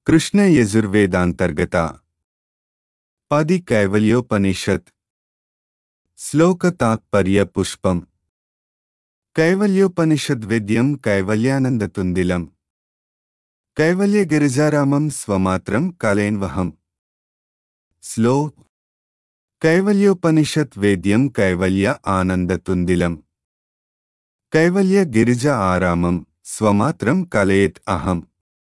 కృష్ణ యజుర్వేదాంతర్గత పది కైవల్యోపనిషత్ శ్లోక తాత్పర్య పుష్పం కైవల్యోపనిషద్విద్యం కైవల్యానందతుందిలం కైవల్య గిరిజారామం స్వమాత్రం కలేన్వహం స్లో కైవల్యోపనిషత్ వేద్యం కైవల్య ఆనందతుందిలం కైవల్య గిరిజ ఆరామం స్వమాత్రం కలయేత్ అహం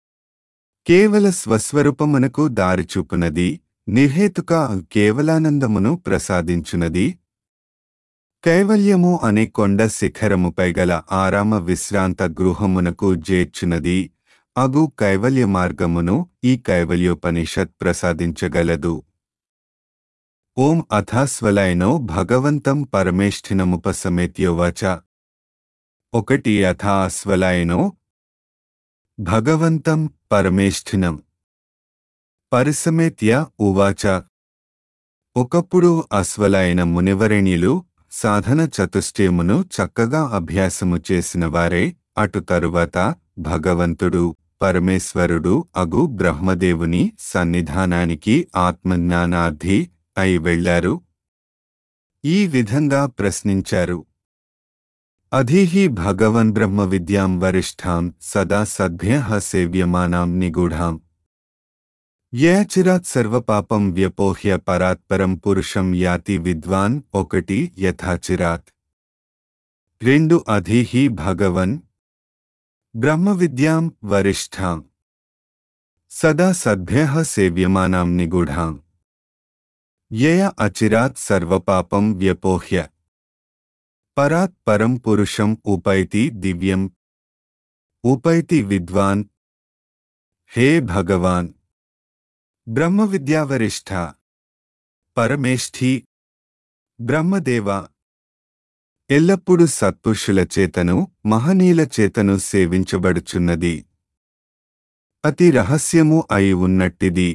కేవల స్వస్వరూపమునకు దారిచూపునది నిర్హేతుక కేవలానందమును ప్రసాదించునది కైవల్యము అనే కొండ శిఖరముపై గల ఆరామ విశ్రాంత గృహమునకు జేర్చునది అగు కైవల్య మార్గమును ఈ కైవల్యోపనిషత్ ప్రసాదించగలదు ఓం అథాస్వలైనో భగవంతం పరమేష్ఠినముపసమేత్యోవాచ ఒకటి అథాస్వలైనో భగవంతం పరమేష్ఠినం పరిసమేత్య ఉవాచ ఒకప్పుడు అశ్వలైన మునివరేణ్యులు సాధన చతుష్టయమును చక్కగా అభ్యాసము చేసిన వారే అటు తరువాత భగవంతుడు పరమేశ్వరుడు అగు బ్రహ్మదేవుని సన్నిధానానికి ఆత్మజ్ఞానార్థి అయి వెళ్లారు ఈ విధంగా ప్రశ్నించారు అధీహి భగవన్ బ్రహ్మ విద్యాం వరిష్టాం సదా సద్భ్య సేవ్యమానాం నిగూఢాం యచిరాత్ సర్వపాపం వ్యపోహ్య పరాత్పరం పురుషం యాతి విద్వాన్ ఒకటి యథాచిరాత్ రెండు అధీహి భగవన్ బ్రహ్మ విద్యాం వరిష్టాం సదా సద్భ్య సేవ్యమానాం నిగూఢాం యయ అచిరాత్ సర్వపాపం వ్యపోహ్య పరాత్ పరం పురుషం ఉపైతి దివ్యం ఉపైతి విద్వాన్ హే భగవాన్ బ్రహ్మ విద్యావరిష్ఠ పరమేష్ఠి బ్రహ్మదేవ ఎల్లప్పుడూ సత్పురుషుల చేతను మహనీయుల చేతను సేవించబడుచున్నది అతి రహస్యము అయి ఉన్నట్టిది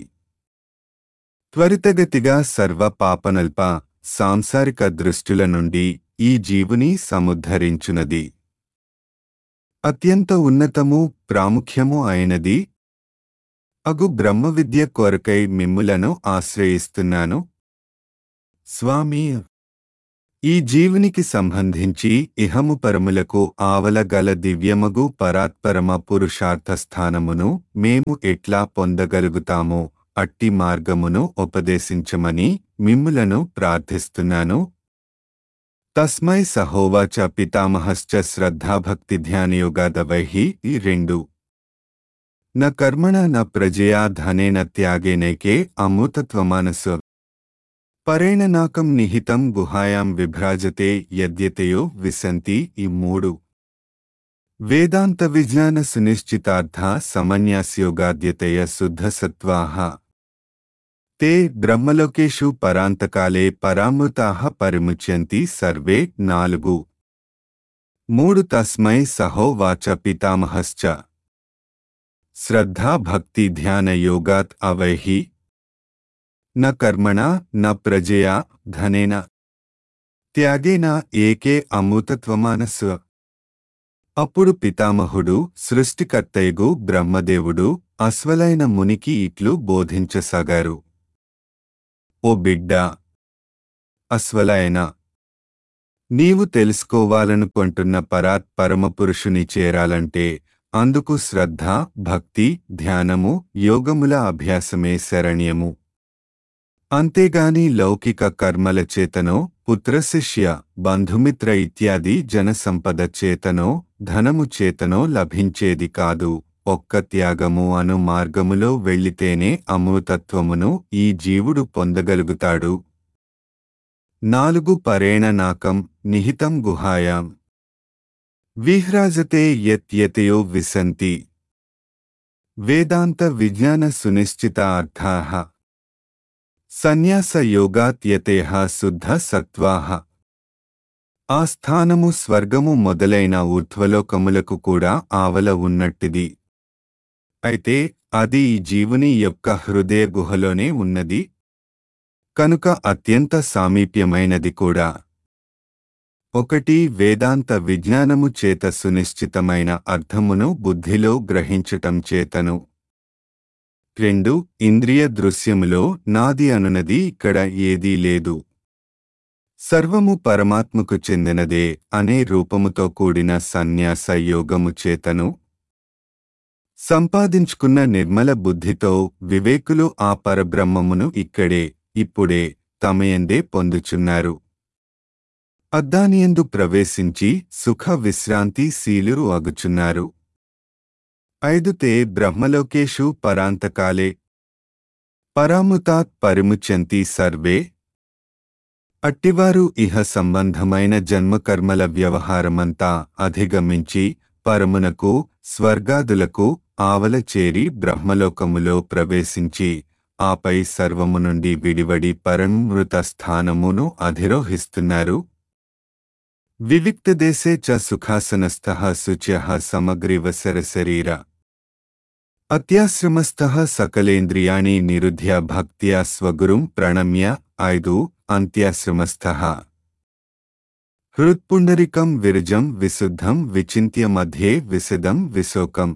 త్వరితగతిగా సర్వ పాపనల్ప సాంసారిక దృష్టుల నుండి ఈ జీవుని సముద్ధరించునది అత్యంత ఉన్నతము ప్రాముఖ్యము అయినది అగు బ్రహ్మ విద్య కొరకై మిమ్ములను ఆశ్రయిస్తున్నాను స్వామి ఈ జీవునికి సంబంధించి ఇహము పరములకు ఆవల గల దివ్యమగు పరాత్పరమ పురుషార్థ స్థానమును మేము ఎట్లా పొందగలుగుతామో అట్టి మార్గమును ఉపదేశించమని మిమ్ములను ప్రార్థిస్తున్నాను తస్మై సహోవాచ పితామహశ్చ శ్రద్ధాభక్తి ధ్యానయోగాదవైః ఈ రెండు న కర్మణ న ప్రజయా ధనేన త్యాగేనైకే అమూతత్వమానసు పరేణ నాకం నిహితం గుహాయాం విభ్రాజతే యద్యతయో విసంతి ఈ మూడు వేదాంత విజ్ఞాన సునిశ్చితార్థ సమన్యాస్యోగాద్యతయ శుద్ధసత్వాః తే బ్రహ్మలోకేషు పరాంతకాలే పరామృతాః పరిముచ్యంతి సర్వే నాలుగు మూడు తస్మై సహోవాచ పితామహశ్చ శ్రద్ధా భక్తి ధ్యాన యోగాత్ అవైహి న కర్మణ న ప్రజయా ధనేన త్యాగేన ఏకే అమృతత్వమానస్వ అప్పుడు పితామహుడు సృష్టికర్తయగు బ్రహ్మదేవుడు అశ్వలైన మునికి ఇట్లు బోధించసాగారు ఓ బిడ్డా అశ్వలైన నీవు తెలుసుకోవాలనుకుంటున్న పరాత్ పరమపురుషుని చేరాలంటే అందుకు శ్రద్ధ భక్తి ధ్యానము యోగముల అభ్యాసమే శరణ్యము అంతేగాని లౌకిక కర్మల చేతనో పుత్రశిష్య బంధుమిత్ర ఇత్యాది జనసంపద చేతనో ధనము చేతనో లభించేది కాదు ఒక్క త్యాగము అను మార్గములో వెళ్ళితేనే అమృతత్వమును ఈ జీవుడు పొందగలుగుతాడు నాలుగు పరేణ నాకం నిహితం గుహాయాం విహ్రాజతే యత్యతయో విసంతి వేదాంత విజ్ఞాన సునిశ్చిత అర్థాః సన్యాస యోగాత్యతేహ శుద్ధ సత్వాహ ఆ స్థానము స్వర్గము మొదలైన ఊర్ధ్వలోకములకు కూడా ఆవల ఉన్నట్టిది అయితే అది ఈ జీవుని యొక్క హృదయ గుహలోనే ఉన్నది కనుక అత్యంత సామీప్యమైనది కూడా ఒకటి వేదాంత విజ్ఞానము చేత సునిశ్చితమైన అర్థమును బుద్ధిలో గ్రహించటం చేతను రెండు ఇంద్రియ దృశ్యములో నాది అనునది ఇక్కడ ఏదీ లేదు సర్వము పరమాత్మకు చెందినదే అనే రూపముతో కూడిన సన్యాస యోగము చేతను సంపాదించుకున్న నిర్మల బుద్ధితో వివేకులు ఆ పరబ్రహ్మమును ఇక్కడే ఇప్పుడే తమయందే పొందుచున్నారు అద్దానియందు ప్రవేశించి సుఖ విశ్రాంతి శీలురు అగుచున్నారు ఐదుతే బ్రహ్మలోకేషు పరాంతకాలే పరాముతాత్ పరిముచ్యంతి సర్వే అట్టివారు ఇహ సంబంధమైన జన్మకర్మల వ్యవహారమంతా అధిగమించి పరమునకు స్వర్గాదులకు ఆవల చేరి బ్రహ్మలోకములో ప్రవేశించి ఆపై సర్వము నుండి విడివడి పరమృత స్థానమును అధిరోహిస్తున్నారు వివిక్తదేశే చ సుఖాసనస్థ శుచ్య సమగ్రీవ శరీర అత్యాశ్రమస్థ సకలేంద్రియాణి నిరుధ్య భక్త్యా స్వగురుం ప్రణమ్య ఐదు అంత్యాశ్రమస్థ హృత్పుండరికం విరజం విశుద్ధం విచింత్య మధ్యే విశదం విశోకం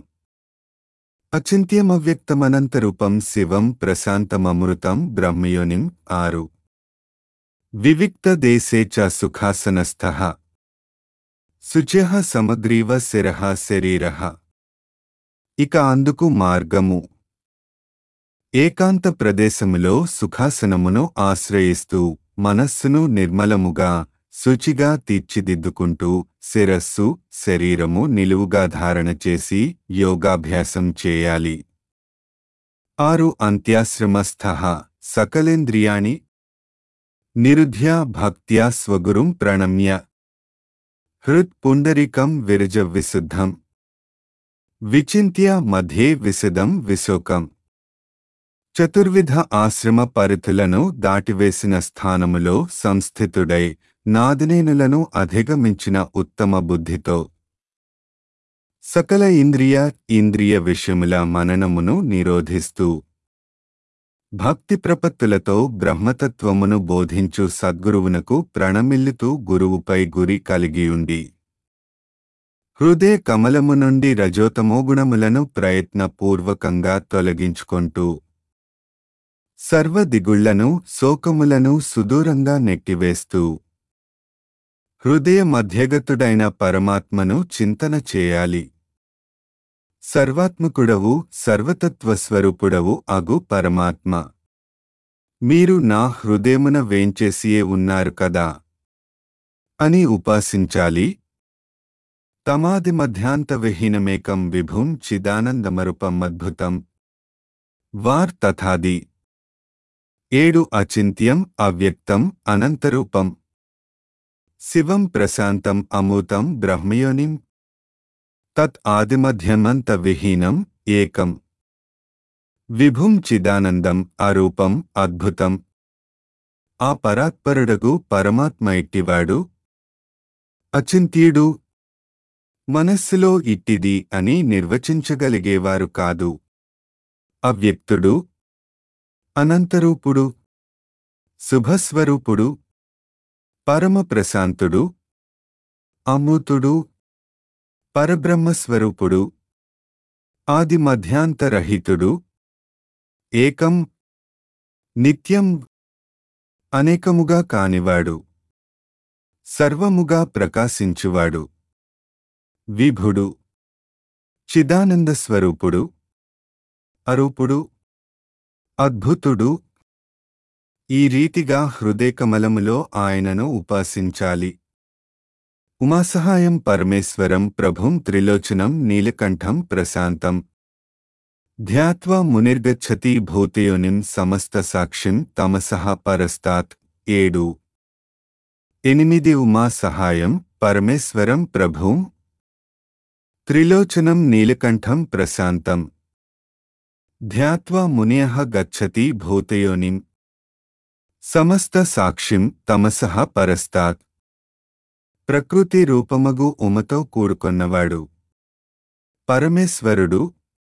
అచింత్యమవ్యక్తమనంతరూపం శివం ప్రశాంతమమృతం బ్రహ్మయోనిం ఆరు వివిక్తదేశే చ సుఖాసనస్థ శుచ్య సమగ్రీవ శిరః శరీర ఇక అందుకు మార్గము ఏకాంత ప్రదేశములో సుఖాసనమును ఆశ్రయిస్తూ మనస్సును నిర్మలముగా శుచిగా తీర్చిదిద్దుకుంటూ శిరస్సు శరీరము నిలువుగా ధారణ చేసి యోగాభ్యాసం చేయాలి ఆరు అంత్యాశ్రమస్థ సకలేంద్రియాణి నిరుధ్య భక్త్యా స్వగురుం ప్రణమ్య హృత్ పుండరికం విరజ విశుద్ధం విచింత్య మధ్యే విశదం విశోకం చతుర్విధ ఆశ్రమ పరిధులను దాటివేసిన స్థానములో సంస్థితుడై నాదినేనులను అధిగమించిన ఉత్తమ బుద్ధితో సకల ఇంద్రియ ఇంద్రియ విషయముల మననమును నిరోధిస్తూ భక్తి ప్రపత్తులతో బ్రహ్మతత్వమును బోధించు సద్గురువునకు ప్రణమిల్లుతూ గురువుపై గురి కలిగియుండి హృదయ కమలము నుండి రజోతమోగుణములను ప్రయత్నపూర్వకంగా తొలగించుకొంటూ సర్వదిగుళ్లను శోకములను సుదూరంగా నెట్టివేస్తూ హృదయ మధ్యగతుడైన పరమాత్మను చింతన చేయాలి సర్వాత్మకుడవు సర్వతత్వస్వరూపుడవు అగు పరమాత్మ మీరు నా హృదయమున వేంచేసియే ఉన్నారు కదా అని ఉపాసించాలి తమాది మధ్యాంత విహీనమేకం విభుం చిదానందమరుపమద్భుతం వార్ తథాది ఏడు అచింత్యం అవ్యక్తం అనంతరూపం శివం ప్రశాంతం అమూతం బ్రహ్మయోనిం తత్ ఆదిమధ్యమంత విహీనం ఏకం విభుం చిదానందం అరూపం అద్భుతం ఆ పరాత్పరుడగు పరమాత్మ ఇట్టివాడు అచింత్యుడు మనస్సులో ఇట్టిది అని నిర్వచించగలిగేవారు కాదు అవ్యక్తుడు అనంతరూపుడు శుభస్వరూపుడు పరమ ప్రశాంతుడు అమూతుడు పరబ్రహ్మస్వరూపుడు ఆది మధ్యాంతరహితుడు ఏకం నిత్యం అనేకముగా కానివాడు సర్వముగా ప్రకాశించువాడు విభుడు చిదానంద స్వరూపుడు అరూపుడు అద్భుతుడు ఈ రీతిగా హృదయకమలములో ఆయనను ఉపాసించాలి ఉమాసహాయం పరమేశ్వరం ప్రభుం త్రిలోచనం నీలకంఠం ప్రశాంతం ధ్యాత్వా మునిర్గచ్చతి భూతయోనిం సమస్త సాక్షిం తమసః పరస్తాత్ ఏడు ఎనిమిది ఉమా సహాయం పరమేశ్వరం ప్రభుం త్రిలోచనం నీలకంఠం ప్రశాంతం ధ్యాత్వా మునియః గచ్చతి భూతయోనిం సమస్త సాక్షిం తమసః పరస్తాత్ ప్రకృతి రూపమగు ఉమతో కూడుకొన్నవాడు పరమేశ్వరుడు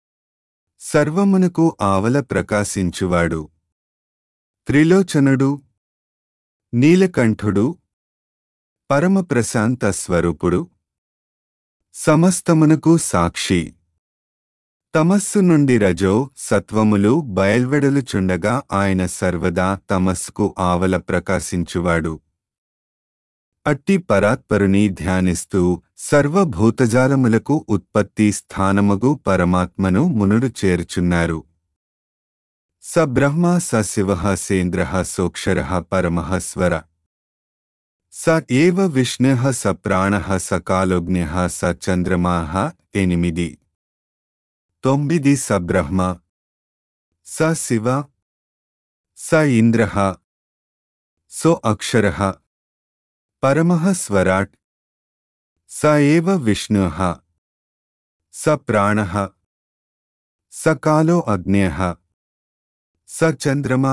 సర్వమునకు ఆవల ప్రకాశించువాడు త్రిలోచనుడు నీలకంఠుడు పరమప్రశాంత స్వరూపుడు సమస్తమునకు సాక్షి తమస్సు నుండి రజో సత్వములు బయల్వెడలుచుండగా ఆయన సర్వదా తమస్సుకు ఆవల ప్రకాశించువాడు అట్టి పరాత్పరుని ధ్యానిస్తూ సర్వభూతజాలములకు ఉత్పత్తి స్థానముగు పరమాత్మను మునుడు చేర్చున్నారు స బ్రహ్మ స శివ సేంద్ర సోక్షర పరమః స్వర స ఏవ విష్ణు స ప్రాణ స కాలోజ్ఞ స చంద్రమా ఎనిమిది తొమ్మిది స బ్రహ్మ స శివ స ఇంద్ర సో అక్షర పరమః స్వరాట్ స ఏవ విష్ణు స ప్రాణ స కాలో అగ్నేయ స చంద్రమా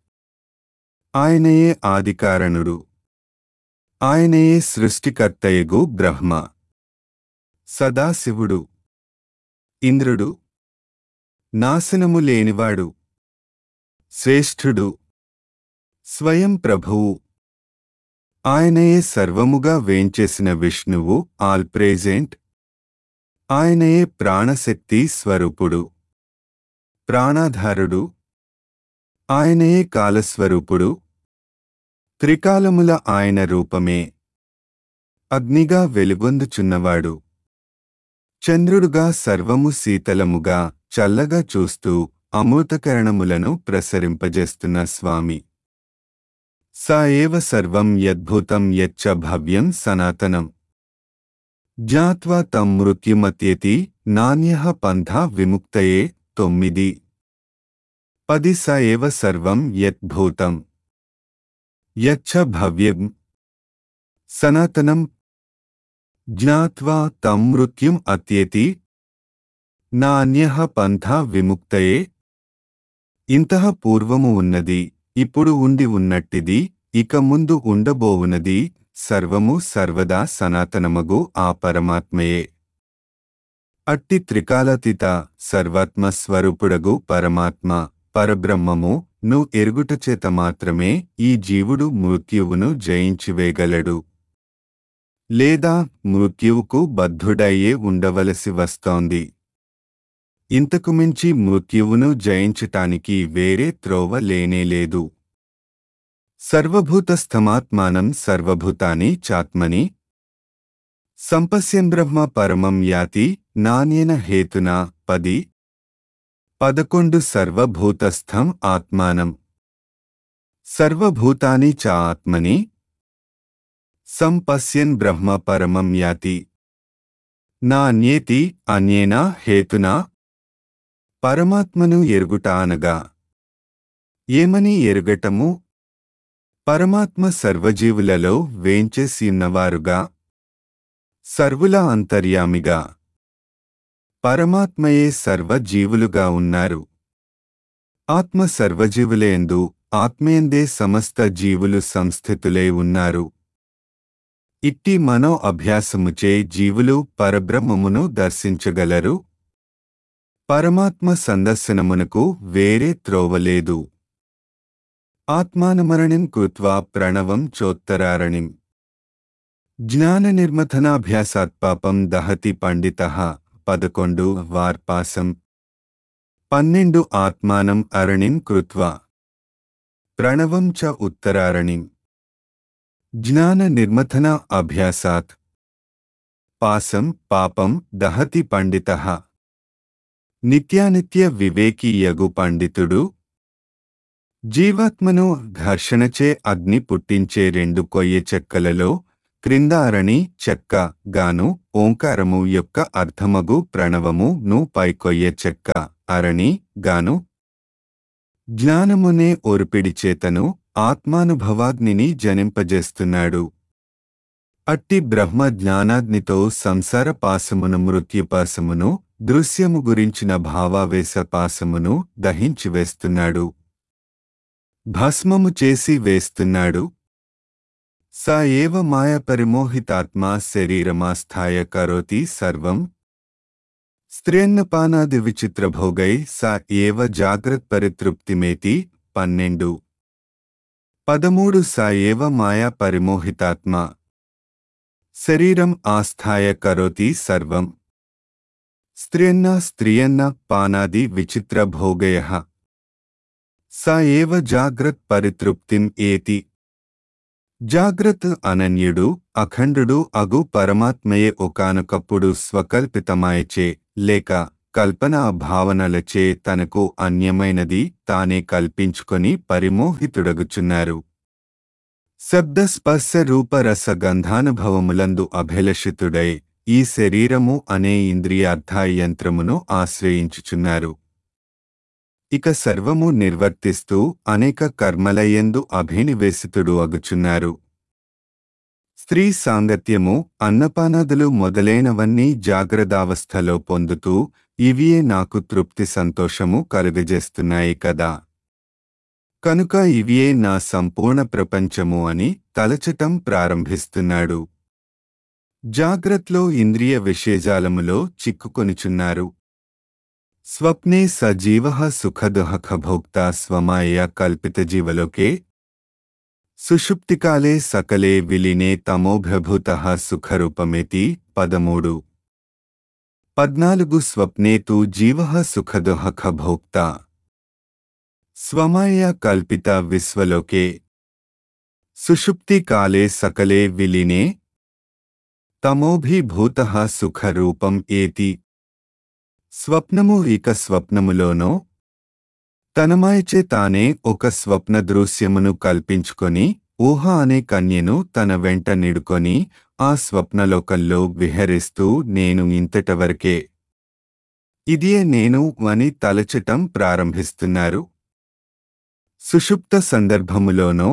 ఆయనయే ఆదికారణుడు ఆయనయే సృష్టికర్తయగు బ్రహ్మ సదాశివుడు ఇంద్రుడు నాశనము లేనివాడు శ్రేష్ఠుడు స్వయం ప్రభువు ఆయనయే సర్వముగా వేంచేసిన విష్ణువు ఆల్ ప్రేజెంట్ ఆయనయే ప్రాణశక్తి స్వరూపుడు ప్రాణాధారుడు ఆయనయే కాలస్వరూపుడు త్రికాలముల ఆయన రూపమే అగ్నిగా వెలుగొందుచున్నవాడు చంద్రుడుగా సర్వము శీతలముగా చల్లగా చూస్తూ అమృతకరణములను ప్రసరింపజేస్తున్న స్వామి స ఏవ సర్వం యద్భుతం యచ్చ భవ్యం సనాతనం జ్ఞాత్వా తం మృత్యుమత్యేతి నాణ్య పంథా విముక్తయే తొమ్మిది పది స ఏవ సర్వం యద్భూతం యచ్చ భవ్యం సనాతనం జ్ఞాత్వా తం మృత్యుం అత్యేతి నాణ్య పంథా విముక్తయే ఇంతః పూర్వము ఉన్నది ఇప్పుడు ఉండి ఉన్నట్టిది ఇక ముందు ఉండబోవునది సర్వము సర్వదా సనాతనమగు ఆ పరమాత్మయే అట్టి త్రికాలాతీత సర్వాత్మ స్వరూపుడగు పరమాత్మ పరబ్రహ్మము ను ఎరుగుటచేత మాత్రమే ఈ జీవుడు మృత్యువును జయించివేయగలడు లేదా మృత్యువుకు బద్ధుడయ్యే ఉండవలసి వస్తోంది ఇంతకు మించి మృత్యువును జయించటానికి వేరే త్రోవ లేనేలేదు సర్వభూతస్థమాత్మానం సర్వభూతాని చాత్మని సంపశ్యం బ్రహ్మ పరమం యాతి నాణ్యేన హేతునా పది పదకొండు సర్వభూతస్థం ఆత్మానం సర్వభూతాని చ ఆత్మని సంపశ్యన్ బ్రహ్మ పరమం యాతి నాణ్యేతి అన్యేనా హేతునా పరమాత్మను ఎరుగుట అనగా ఏమని ఎరుగటము పరమాత్మ సర్వజీవులలో వేంచేసియున్నవారుగా సర్వుల అంతర్యామిగా పరమాత్మయే సర్వజీవులుగా ఉన్నారు ఆత్మ సర్వజీవులేందు ఆత్మేందే సమస్త జీవులు సంస్థితులై ఉన్నారు ఇట్టి మనో అభ్యాసముచే జీవులు పరబ్రహ్మమును దర్శించగలరు పరమాత్మ సందర్శనమునకు వేరే త్రోవలేదు ఆత్మానమరణిం కృత్వా ప్రణవం చోత్తరారణిం జ్ఞాననిర్మథనాభ్యాసాత్ పాపం దహతి పండిత పదకొండు వార్పాసం పన్నెండు ఆత్మానం అరణిం కృత్వా ప్రణవం చ ఉత్తరారణిం జ్ఞాన నిర్మథన అభ్యాసాత్ పాసం పాపం దహతి పండిత నిత్యానిత్య వివేకి యగు పండితుడు జీవాత్మను ఘర్షణచే అగ్ని పుట్టించే రెండు కొయ్య చెక్కలలో క్రింద అరణి చెక్క గాను ఓంకారము యొక్క అర్థమగు ప్రణవము ను పైకొయ్య చెక్క అరణి గాను జ్ఞానమునే ఒరిపిడి చేతను ఆత్మానుభవాగ్నిని జనింపజేస్తున్నాడు అట్టి బ్రహ్మ జ్ఞానాగ్నితో సంసార పాసమును మృత్యుపాసమును దృశ్యము గురించిన భావావేశ పాసమును దహించివేస్తున్నాడు భస్మము చేసి వేస్తున్నాడు స ఏవ మాయ పరిమోహితాత్మా శరీరమాస్థాయ కరోతి సర్వం స్త్రియన్నపానాది విచిత్రభోగై స ఏవ జాగ్రత్ పరితృప్తిమేతి పన్నెండు పదమూడు స ఏవ మాయా పరిమోహితాత్మ శరీరం ఆస్థాయ కరోతి సర్వం స్త్రియన్న స్త్రియన్న పానాది విచిత్ర భోగయ స ఏవ జాగ్రత్ పరితృప్తిం ఏతి జాగ్రత్ అనన్యుడు అఖండుడు అగు పరమాత్మయే ఒకానొకప్పుడు స్వకల్పితమాయచే లేక కల్పనా భావనలచే తనకు అన్యమైనది తానే కల్పించుకొని పరిమోహితుడగుచున్నారు శబ్దస్పర్శ రూపరస గంధానుభవములందు అభిలషితుడై ఈ శరీరము అనే ఇంద్రియార్థయంత్రమును ఆశ్రయించుచున్నారు ఇక సర్వము నిర్వర్తిస్తూ అనేక కర్మలయందు అభినివేశితుడు అగుచున్నారు స్త్రీ సాంగత్యము అన్నపానాదులు మొదలైనవన్నీ జాగ్రత్తావస్థలో పొందుతూ ఇవియే నాకు తృప్తి సంతోషము కలుగజేస్తున్నాయి కదా కనుక ఇవియే నా సంపూర్ణ ప్రపంచము అని తలచటం ప్రారంభిస్తున్నాడు జాగ్రత్లో ఇంద్రియ విషయజాలములో చిక్కుకొనిచున్నారు స్వప్నే సజీవ సుఖదుహఖ భోక్తా స్వమాయ కల్పితజీవలోకే సుషుప్తికాలే సకలే విలీనే తమోభ్యభూత సుఖరూపమేతి పదమూడు పద్నాలుగు స్వప్నే తు జీవ సుఖదుహఖ భోక్తా స్వమాయ కల్పిత విశ్వలోకే సుషుప్తికాలే సకలే విలీనే తమోభిభూత సుఖరూపం ఏతి స్వప్నము ఇక స్వప్నములోనో తనమాయచే తానే ఒక స్వప్న దృశ్యమును కల్పించుకొని ఊహ అనే కన్యను తన వెంట నిడుకొని ఆ స్వప్నలోకంలో విహరిస్తూ నేను ఇంతటవరకే ఇదియే నేను అని తలచటం ప్రారంభిస్తున్నారు సుషుప్త సందర్భములోనో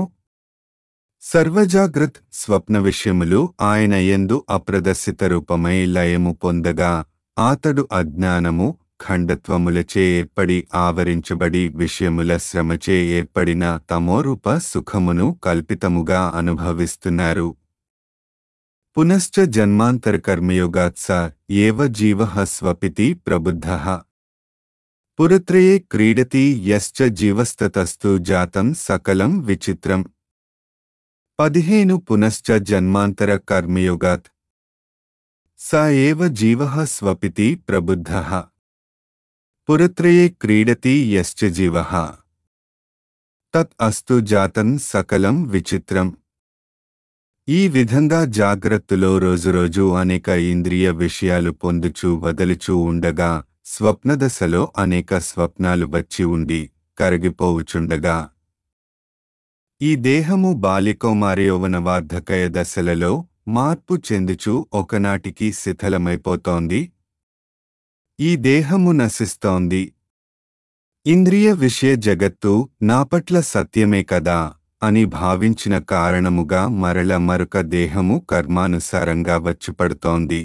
సర్వజాగ్రత్ స్వప్న విషయములు ఆయన యందు అప్రదర్శిత రూపమై లయము పొందగా ఆతడు అజ్ఞానము ఖండత్వములచే ఏర్పడి ఆవరించబడి విషయముల శ్రమచే ఏర్పడిన తమోరూప సుఖమును కల్పితముగా అనుభవిస్తున్నారు పునశ్చ జన్మాంతర కర్మయోగాత్ స ఏవ జీవ స్వపితి ప్రబుద్ధ పురత్రయే క్రీడతి యశ్చ జీవస్తతస్తు జాతం సకలం విచిత్రం పదిహేను పునశ్చ జన్మాంతర కర్మయోగాత్ స ఏవ జీవ స్వపితి ప్రబుద్ధ పురత్రయే క్రీడతి యశ్చ జీవ తత్ అస్తు జాతం సకలం విచిత్రం ఈ విధంగా జాగ్రత్తలో రోజురోజు అనేక ఇంద్రియ విషయాలు పొందుచూ వదలుచూ ఉండగా స్వప్నదశలో అనేక స్వప్నాలు వచ్చి ఉండి కరిగిపోవుచుండగా ఈ దేహము బాలికౌమారయౌవన వార్ధకయ దశలలో మార్పు చెందుచూ ఒకనాటికి శిథిలమైపోతోంది ఈ దేహము నశిస్తోంది ఇంద్రియ విషయ జగత్తు నాపట్ల సత్యమే కదా అని భావించిన కారణముగా మరల మరొక దేహము కర్మానుసారంగా వచ్చిపడుతోంది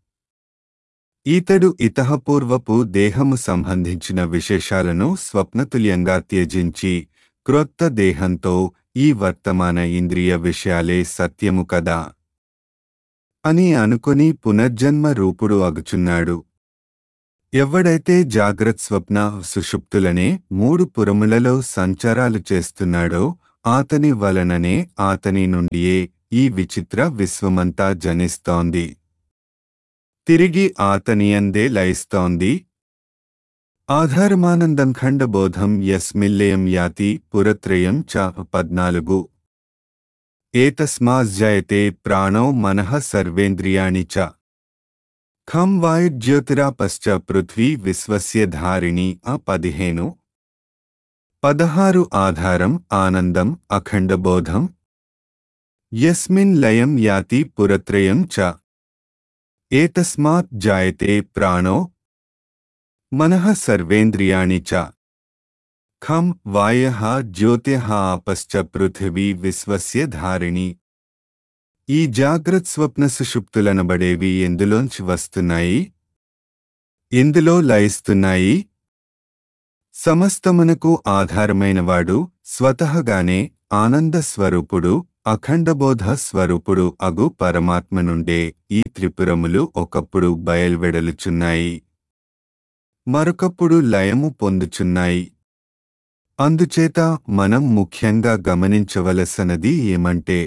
ఈతడు ఇతహపూర్వపు దేహము సంబంధించిన విశేషాలను స్వప్నతుల్యంగా త్యజించి క్రొత్త దేహంతో ఈ వర్తమాన ఇంద్రియ విషయాలే సత్యము కదా అని అనుకుని పునర్జన్మ రూపుడు అగుచున్నాడు ఎవడైతే జాగ్రత్త స్వప్న సుషుప్తులనే మూడు పురములలో సంచారాలు చేస్తున్నాడో ఆతని వలననే ఆతని నుండియే ఈ విచిత్ర విశ్వమంతా జనిస్తోంది తిరిగి ఆతనియందే లయిస్తోంది ఆధారమానందం ఖండబోధం యస్మిల్లేయం యాతి పురత్రయం చ పద్నాలుగు ఏతస్మాజ్జయతే ప్రాణో మనః సర్వేంద్రియాణి చ ఖం వాయుజ్యోతిరాపశ్చ పృథ్వీ విశ్వస్య ధారిణి ఆ పదిహేను పదహారు ఆధారం ఆనందం అఖండబోధం యస్మిన్ లయం యాతి పురత్రయం చ ఏతస్మాత్ జాయతే ప్రాణో మనః సర్వేంద్రియాణి చ ఖం వాయః జ్యోతిః ఆపశ్చ పృథివీ విశ్వస్య ధారిణి ఈ జాగ్రత్త స్వప్న సుషుప్తులనబడేవి ఎందులోంచి వస్తున్నాయి ఎందులో లయిస్తున్నాయి సమస్తమునకు ఆధారమైనవాడు స్వతహగానే ఆనంద స్వరూపుడు అఖండబోధ స్వరూపుడు అగు పరమాత్మ నుండే ఈ త్రిపురములు ఒకప్పుడు బయల్వెడలుచున్నాయి మరొకప్పుడు లయము పొందుచున్నాయి అందుచేత మనం ముఖ్యంగా గమనించవలసినది ఏమంటే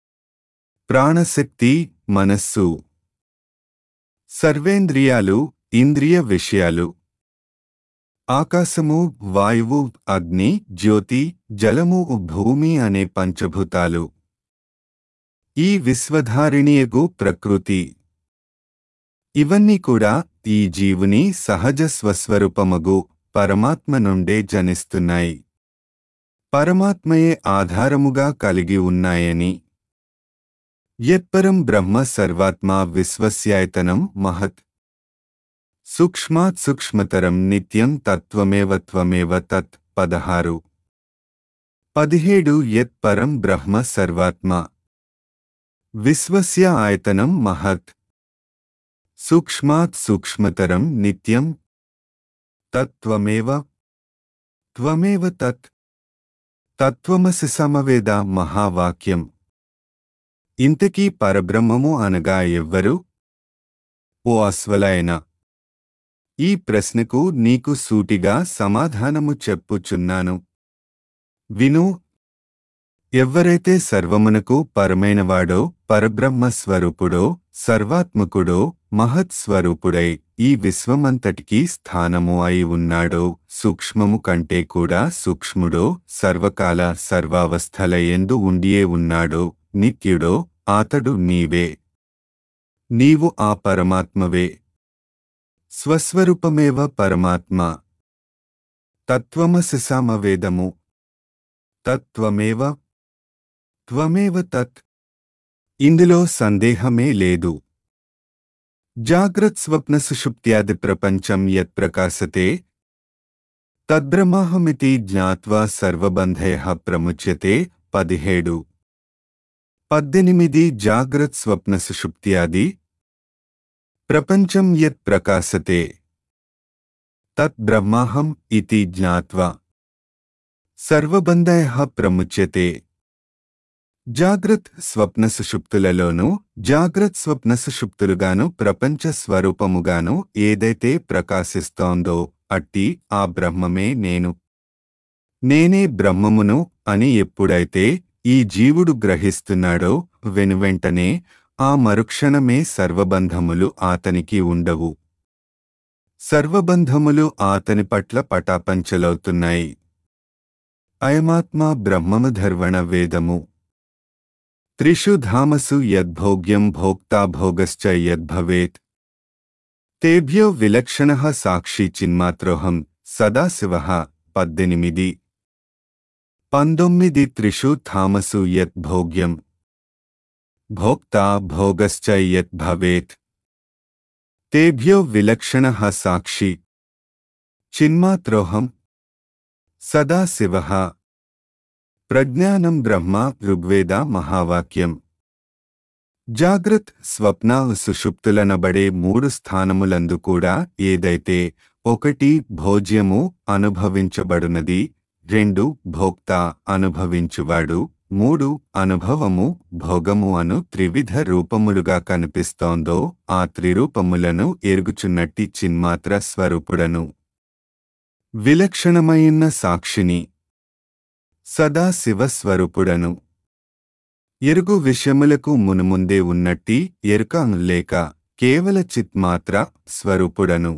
ప్రాణశక్తి మనస్సు సర్వేంద్రియాలు ఇంద్రియ విషయాలు ఆకాశము వాయువు అగ్ని జ్యోతి జలము భూమి అనే పంచభూతాలు ఈ విశ్వధారిణియగు ప్రకృతి ఇవన్నీ కూడా ఈ జీవుని సహజ స్వస్వరూపమగు పరమాత్మ నుండే జనిస్తున్నాయి పరమాత్మయే ఆధారముగా కలిగి ఉన్నాయని యత్పరం బ్రహ్మ సర్వాత్మా విశ్వస్యాయతనం మహత్ సూక్ష్మాత్ సూక్ష్మతరం నిత్యం తత్వమేవ త్వమేవ తత్ పదహారు పదిహేడు యత్ పరం బ్రహ్మ సర్వాత్మ విశ్వస్య ఆయతనం మహత్ సూక్ష్మాత్ సూక్ష్మతరం నిత్యం తత్వమేవ త్వమేవ తత్ తత్వమసి సమవేద మహావాక్యం ఇంతకీ పరబ్రహ్మము అనగా ఎవ్వరు ఓ అశ్వలయన ఈ ప్రశ్నకు నీకు సూటిగా సమాధానము చెప్పుచున్నాను విను ఎవ్వరైతే సర్వమునకు పరమైనవాడో పరబ్రహ్మ స్వరూపుడో సర్వాత్మకుడో మహత్ స్వరూపుడై ఈ విశ్వమంతటికీ స్థానము అయి ఉన్నాడో సూక్ష్మము కంటే కూడా సూక్ష్ముడో సర్వకాల సర్వావస్థల ఎందు ఉండియే ఉన్నాడో నిత్యుడో ఆతడు నీవే నీవు ఆ పరమాత్మవే స్వస్వరూపమేవ పరమాత్మ తత్వమసి సమవేదము తత్వమేవ త్వమేవ తత్ ఇందులో సందేహమే లేదు జాగ్రత్ స్వప్న సుషుప్త్యాది ప్రపంచం యత్ ప్రకాశతే తద్బ్రహ్మాహమితి జ్ఞాత్వా సర్వబంధయ ప్రముచ్యతే పదిహేడు పద్దెనిమిది జాగ్రత్ స్వప్న సుషుప్త్యాది ప్రపంచం యత్ ప్రకాశతే తత్ బ్రహ్మాహం ఇతి జ్ఞాత్వా సర్వబంధయ ప్రముచ్యతే జాగ్రత్ స్వప్న సుషుప్తులలోనూ జాగ్రత్ స్వప్న సుషుప్తులుగాను ప్రపంచ స్వరూపముగాను ఏదైతే ప్రకాశిస్తోందో అట్టి ఆ బ్రహ్మమే నేను నేనే బ్రహ్మమును అని ఎప్పుడైతే ఈ జీవుడు గ్రహిస్తున్నాడో వెనువెంటనే ఆ మరుక్షణమే సర్వబంధములు ఆతనికి ఉండవు సర్వబంధములు ఆతని పట్ల పటాపంచలవుతున్నాయి అయమాత్మా బ్రహ్మము ధర్వణ వేదము త్రిషు ధామసు యద్భోగ్యం భోక్తా భోగశ్చ యద్భవేత్ తేభ్యో విలక్షణ సాక్షి చిన్మాత్రోహం సదాశివ పద్దెనిమిది పంతొమ్మిది త్రిషు ధామసు యద్భోగ్యం భోక్తా భోగశ్చ యద్భవేత్ తేభ్యో విలక్షణ సాక్షి చిన్మాత్రోహం సదాశివ ప్రజ్ఞానం బ్రహ్మ ఋగ్వేద మహావాక్యం జాగ్రత్ స్వప్న సుషుప్తులనబడే మూడు స్థానములందు కూడా ఏదైతే ఒకటి భోజ్యము అనుభవించబడునది రెండు భోక్త అనుభవించువాడు మూడు అనుభవము భోగము అను త్రివిధ రూపములుగా కనిపిస్తోందో ఆ త్రిరూపములను ఎరుగుచున్నట్టి చిన్మాత్ర స్వరూపుడను విలక్షణమైన సాక్షిని సదా శివస్వరూపుడను ఎరుగు విషయములకు మునుముందే ఉన్నట్టి ఎరుక లేక కేవల చిత్మాత్ర స్వరూపుడను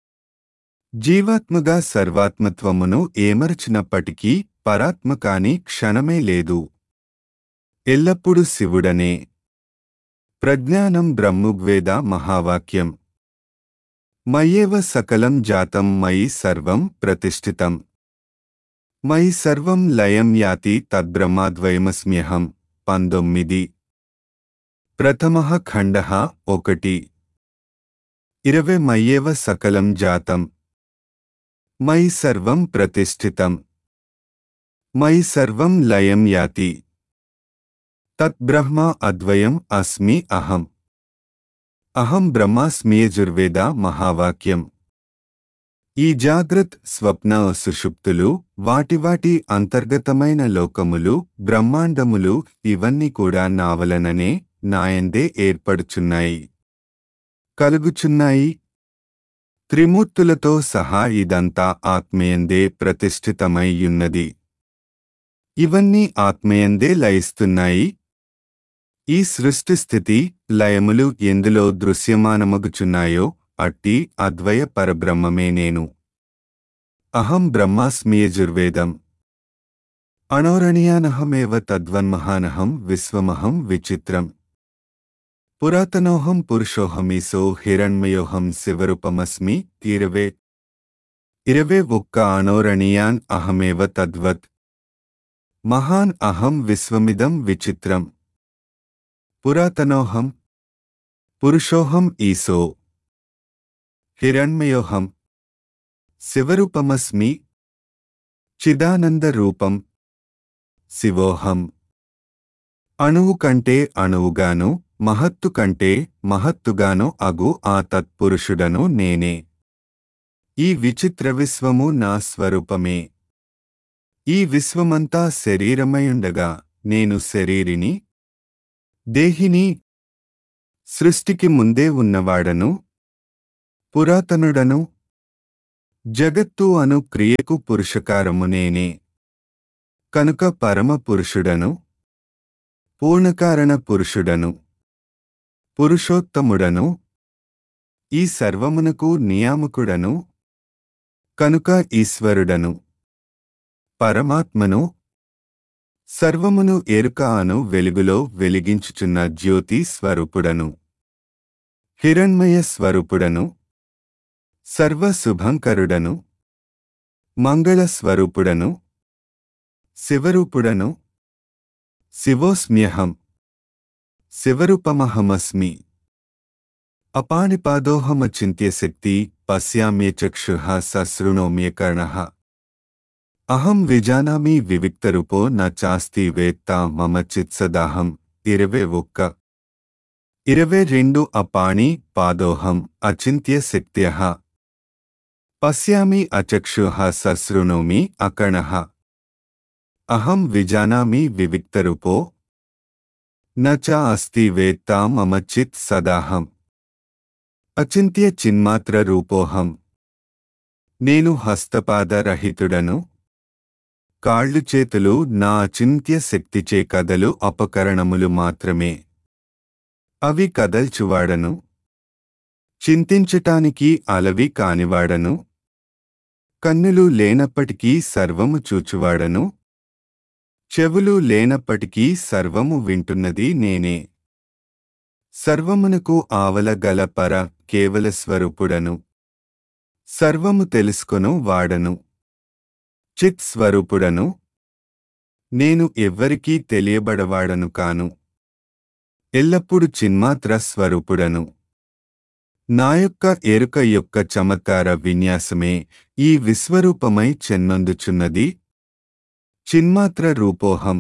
జీవాత్మగా సర్వాత్మత్వమును ఏమరచినప్పటికీ పరాత్మ కాని క్షణమే లేదు ఎల్లప్పుడూ శివుడనే ప్రజ్ఞానం బ్రహ్ముగ్వేద మహావాక్యం మయేవ సకలం జాతం మయి సర్వం ప్రతిష్ఠితం మయి సర్వం లయం యాతి తద్బ్రహ్మాద్వయమస్మ్యహం పంతొమ్మిది ప్రథమ ఖండ ఒకటి ఇరవై మయ్యేవ సకలం జాతం మయి సర్వం ప్రతిష్ఠితం మయి సర్వం లయం యాతి తద్బ్రహ్మ అద్వయం అస్మి అహం అహం బ్రహ్మాస్మియజుర్వేద మహావాక్యం ఈ జాగ్రత్ స్వప్న సుషుప్తులు వాటి వాటి అంతర్గతమైన లోకములు బ్రహ్మాండములు ఇవన్నీ కూడా నావలననే నాయందే ఏర్పడుచున్నాయి కలుగుచున్నాయి త్రిమూర్తులతో సహా ఇదంతా ఆత్మయందే ప్రతిష్ఠితమైయున్నది ఇవన్నీ ఆత్మయందే లయిస్తున్నాయి ఈ సృష్టి స్థితి లయములు ఎందులో దృశ్యమానమగుచున్నాయో అట్టి అద్వయ పరబ్రహ్మమే నేను అహం బ్రహ్మాస్మియజుర్వేదం అణోరణీయానహమేవ తద్వన్మహానహం విశ్వమహం విచిత్రం పురాతనోహం పురుషోహమీసో హిరణ్మయోహం శివరూపమస్మి ఇరవే ఇరవే ఒక్క అణోరణీయాన్ అహమేవ తద్వత్ మహాన్ అహం విశ్వమిదం విచిత్రం పురాతనోహం పురుషోహం ఈసో హిరణ్మయోహం శివరూపమస్మి చిదానందరూపం శివోహం అణువు కంటే అణువుగాను మహత్తు కంటే మహత్తుగాను అగు ఆ తత్పురుషుడను నేనే ఈ విచిత్ర విశ్వము నా స్వరూపమే ఈ విశ్వమంతా శరీరమయుండగా నేను శరీరిని దేహిని సృష్టికి ముందే ఉన్నవాడను పురాతనుడను జగత్తు అను క్రియకు పురుషకారము నేనే కనుక పరమ పురుషుడను పూర్ణకారణ పురుషుడను పురుషోత్తముడను ఈ సర్వమునకు నియామకుడను కనుక ఈశ్వరుడను పరమాత్మను సర్వమును ఎరుక అను వెలుగులో వెలిగించుచున్న జ్యోతి స్వరూపుడను హిరణ్మయ స్వరూపుడను సర్వశుభంకరుడను మంగళ స్వరూపుడను శివరూపుడను శివోస్మ్యహం శివరూపమహమస్మి అపానిపాదోహమచింత్యశక్తి పశ్యామ్యచక్షుః సశృణోమ్యకర్ణః అహం విజానామి వివిక్తరూపో న చాస్తి వేత్త మమ చిత్సదాహం ఇరవై ఒక్క ఇరవై రెండు అపాణి పాదోహం అచింత్య శక్త్యః పశ్యామి అచక్షుః సశృణోమి అకర్ణః అహం విజానామి వివిక్తరూపో న చ అస్తి వేత్త మమ చిత్ సదాహం అచింత్య చిన్మాత్ర రూపోహం నేను హస్తపాదరహితుడను కాళ్ళు చేతులు నా అచింత్య శక్తిచే కదలు అపకరణములు మాత్రమే అవి కదల్చువాడను చింతించటానికి అలవి కానివాడను కన్నులు లేనప్పటికీ సర్వము చూచువాడను చెవులు లేనప్పటికీ సర్వము వింటున్నది నేనే సర్వమునకు ఆవల గల పర కేవల స్వరూపుడను సర్వము తెలుసుకొను వాడను చిత్ స్వరూపుడను నేను ఎవ్వరికీ తెలియబడవాడను కాను ఎల్లప్పుడు చిన్మాత్ర స్వరూపుడను నా యొక్క ఎరుక యొక్క చమత్కార విన్యాసమే ఈ విశ్వరూపమై చెన్నొందుచున్నది చిన్మాత్ర రూపోహం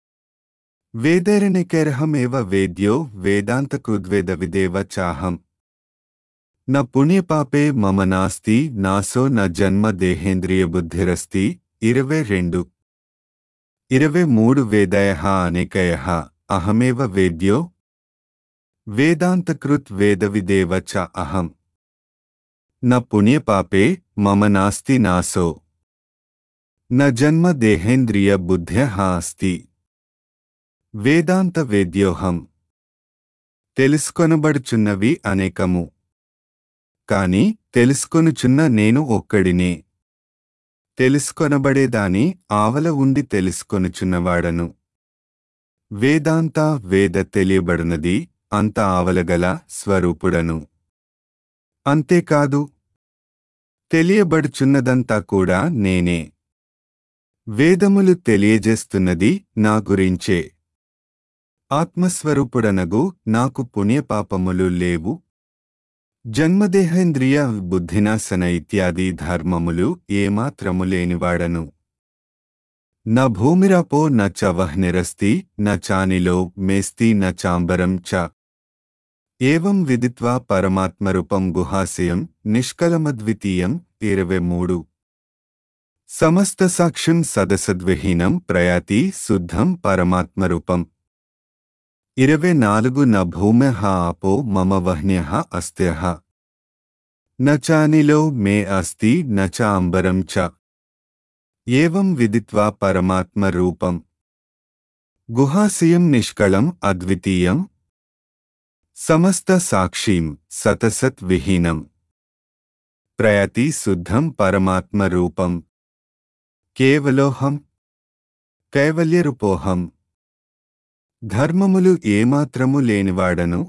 వేదరణికరహమేవ వేద్యో వేదాంతకృద్వేద విదేవ చాహం న పుణ్యపాపే మమ నాస్తి నాసో న జన్మ దేహేంద్రియ బుద్ధిరస్తి ఇరవై రెండు ఇరవై మూడు వేదయ అనేకయ అహమేవ వేద్యో వేదాంతకృత్ వేద విదేవ చ అహం న పుణ్యపాపే మమ నాస్తి నాసో న జన్మ దేహేంద్రియ బుద్ధ్య అస్తి వేదాంత వేద్యోహం తెలుసుకొనబడుచున్నవి అనేకము కాని తెలుసుకొనుచున్న నేను ఒక్కడినే తెలుసుకొనబడేదాని ఆవల ఉండి తెలుసుకొనుచున్నవాడను వేదాంత వేద తెలియబడినది అంత ఆవలగల స్వరూపుడను అంతేకాదు తెలియబడుచున్నదంతా కూడా నేనే వేదములు తెలియజేస్తున్నది నా గురించే ఆత్మస్వరూపుడనగు నాకు పుణ్యపాపములు లేవు జన్మదేహేంద్రియ బుద్ధినాశన ఇత్యాది ధర్మములు ఏమాత్రము లేనివాడను న భూమిరాపో న చ వహ్నిరస్తి న చానిలో మేస్తి న చాంబరం చ ఏవం విదిత్వా పరమాత్మరూపం గుహాశయం నిష్కలమద్వితీయం ఇరవై మూడు సమస్త సాక్ష్యం సదసద్విహీనం ప్రయాతి శుద్ధం పరమాత్మరూపం ఇరవై నాలుగు న భూమ్యః ఆపో మమ వహ్న్యః అస్త్యః న చానిలో మే అస్తి న చ అంబరం చ ఏవం విదిత్వా పరమాత్మరూపం గుహాశయం నిష్కళం అద్వితీయం సమస్త సాక్షీం సతసత్ విహీనం ప్రయతి శుద్ధం పరమాత్మ రూపం కేవలోహం కైవల్యరూపోహం ధర్మములు ఏమాత్రము లేనివాడను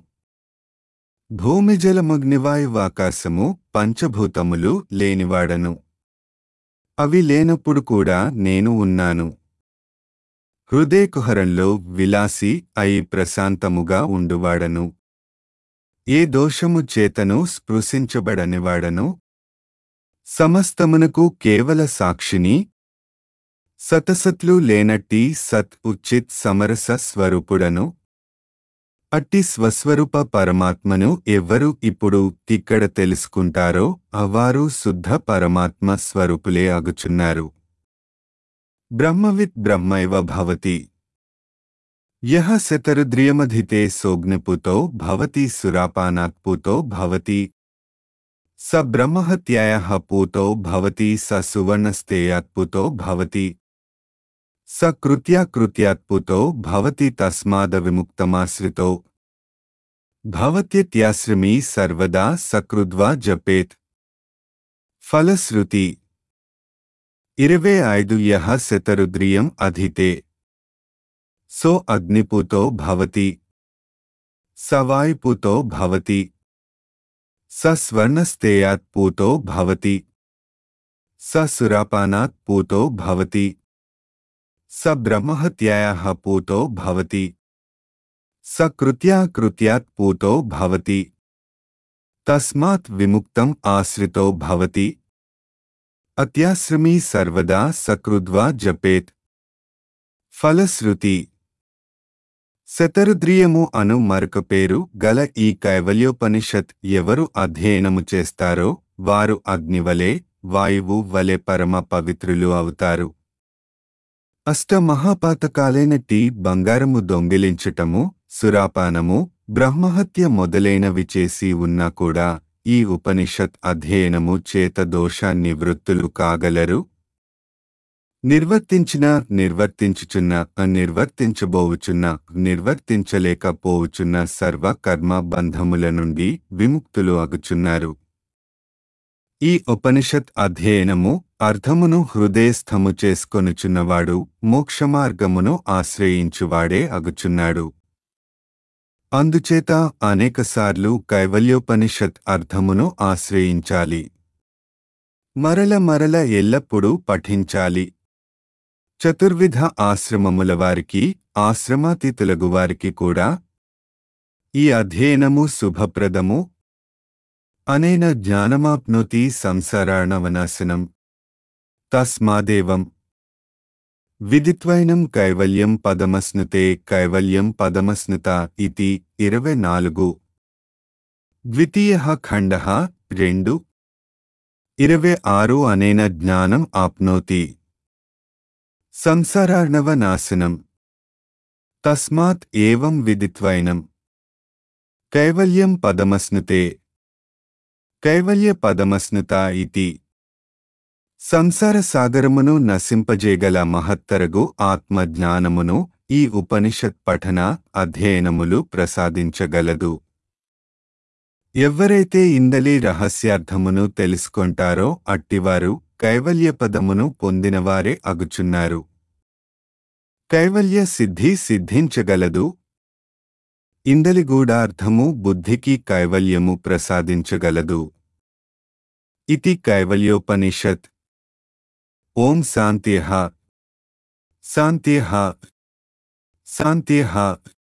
భూమి జలమగ్నివాయువాకాశము పంచభూతములు లేనివాడను అవి లేనప్పుడు కూడా నేను ఉన్నాను హృదయకుహరంలో విలాసి అయి ప్రశాంతముగా ఉండువాడను ఏ దోషము చేతను స్పృశించబడనివాడను సమస్తమునకు కేవల సాక్షిని సతసత్లు లేనట్టి సత్ ఉచిత్ సమరస స్వరూపుడను అట్టి స్వస్వరూప పరమాత్మను ఎవ్వరు ఇప్పుడు ఇక్కడ తెలుసుకుంటారో అవారు శుద్ధ పరమాత్మ స్వరూపులే అగుచున్నారు బ్రహ్మవిత్ బ్రహ్మైవ భవతి యహ శతరుద్రియమధితే సోగ్నిపుతో భవతి సురాపానాత్పుతో భవతి స బ్రహ్మహత్యాయ పూతో భవతి స సువర్ణస్తేయాత్పుతో భవతి స కృత్యాకృత్యాత్పుతో భవతి తస్మాద విముక్తమాశ్రితో భవత్యత్యాశ్రమీ సర్వదా సకృద్వా జపేత్ ఫలశ్రుతి ఇరవై ఐదు యహ శతరుద్రియం అధితే సో అగ్నిపుతో భవతి సవాయిపుతో భవతి స స్వర్ణస్తేయాత్ పూతో భవతి స సురాపానాత్ పూతో భవతి స బ్రహ్మహత్యాయాః పూతో భవతి స కృత్యాకృత్యాత్ పూతో భవతి తస్మాత్ విముక్తం ఆశ్రితో భవతి అత్యాశ్రమీ సర్వదా సకృద్వా జపేత్ ఫలశ్రుతి శతరుద్రియము అను మరొక పేరు గల ఈ కైవల్యోపనిషత్ ఎవరు అధ్యయనము చేస్తారో వారు అగ్నివలే వాయువు వలె పరమ పవిత్రులు అవుతారు అష్టమహాపాతకాలైనట్టి బంగారము దొంగిలించటము సురాపానము బ్రహ్మహత్య మొదలైనవి చేసి ఉన్నా కూడా ఈ ఉపనిషత్ అధ్యయనము చేత దోష నివృత్తులు కాగలరు నిర్వర్తించిన నిర్వర్తించుచున్న నిర్వర్తించబోవుచున్న నిర్వర్తించలేకపోవుచున్న సర్వ కర్మ బంధముల నుండి విముక్తులు అగుచున్నారు ఈ ఉపనిషత్ అధ్యయనము అర్థమును హృదయస్థము చేసుకొనుచున్నవాడు మోక్షమార్గమును ఆశ్రయించువాడే అగుచున్నాడు అందుచేత అనేకసార్లు కైవల్యోపనిషత్ అర్థమును ఆశ్రయించాలి మరల మరల ఎల్లప్పుడూ పఠించాలి చతుర్విధ ఆశ్రమముల వారికి ఆశ్రమాతీతులగు వారికి కూడా ఈ అధ్యయనము శుభప్రదము అనేన జ్ఞానమాప్నోతి సంసారాణవనాశనం తస్మాదేవం విదిత్వైనం కైవల్యం పదమస్నుతే కైవల్యం పదమస్నుత ఇతి ఇరవై నాలుగు ద్వితీయ ఖండ రెండు ఇరవై ఆరు అనేన జ్ఞానం ఆప్నోతి సంసారార్ణవ నాశనం తస్మాత్ ఏవం విదిత్వైనం కైవల్యం పదమస్నుతే కైవల్య పదమస్నుత ఇతి సంసార సాగరమును నశింపజేగల మహత్తరగు ఆత్మజ్ఞానమును ఈ ఉపనిషత్ పఠన అధ్యయనములు ప్రసాదించగలదు ఎవ్వరైతే ఇందలి రహస్యార్థమును తెలుసుకొంటారో అట్టివారు కైవల్యపదమును పొందినవారే అగుచున్నారు కైవల్య సిద్ధి సిద్ధించగలదు ఇందలి గూఢార్థము బుద్ధికి కైవల్యము ప్రసాదించగలదు ఇతి కైవల్యోపనిషత్ ఓం శాంత్యః శాంత్యః శాంత్యః